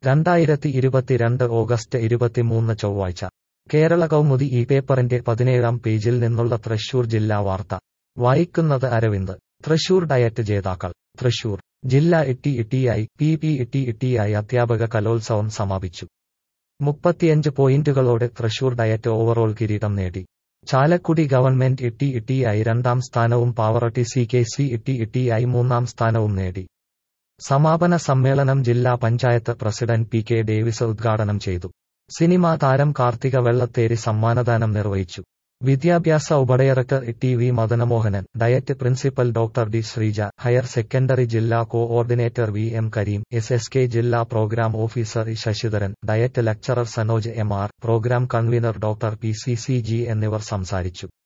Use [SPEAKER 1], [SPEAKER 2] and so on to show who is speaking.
[SPEAKER 1] രണ്ടായിരത്തി ഇരുപത്തിരണ്ട് ഓഗസ്റ്റ് ഇരുപത്തിമൂന്ന് ചൊവ്വാഴ്ച കേരള കൗമുദി ഈ പേപ്പറിന്റെ പതിനേഴാം പേജിൽ നിന്നുള്ള തൃശൂർ ജില്ലാ വാർത്ത വായിക്കുന്നത് അരവിന്ദ് തൃശൂർ ഡയറ്റ് ജേതാക്കൾ തൃശൂർ ജില്ലാ ഇട്ടി ഇട്ടിയായി പി പി ഇട്ടി ഇട്ടിയായി അധ്യാപക കലോത്സവം സമാപിച്ചു മുപ്പത്തിയഞ്ച് പോയിന്റുകളോടെ തൃശൂർ ഡയറ്റ് ഓവറോൾ കിരീടം നേടി ചാലക്കുടി ഗവൺമെന്റ് ഇട്ടി ഇട്ടിയായി രണ്ടാം സ്ഥാനവും പാവറട്ടി സി കെ സി ഇട്ടി ഇട്ടിയായി മൂന്നാം സ്ഥാനവും നേടി സമാപന സമ്മേളനം ജില്ലാ panchayat president P K Davis ഉദ്ഘാടനം ചെയ്തു സിനിമാ താരം കാർത്തിക വെള്ളത്തേരി സമ്മാനദാനം നിർവഹിച്ചു വിദ്യാഭ്യാസ ഉപഡയറക്ടർ T V Madanamohanan DIET principal doctor D Sreeja higher secondary ജില്ലാ coordinator V M Kareem S S K ജില്ലാ program officer E Sasidharan DIET lecturer Sanoj M R program convener doctor P C C G എന്നിവർ സംസാരിച്ചു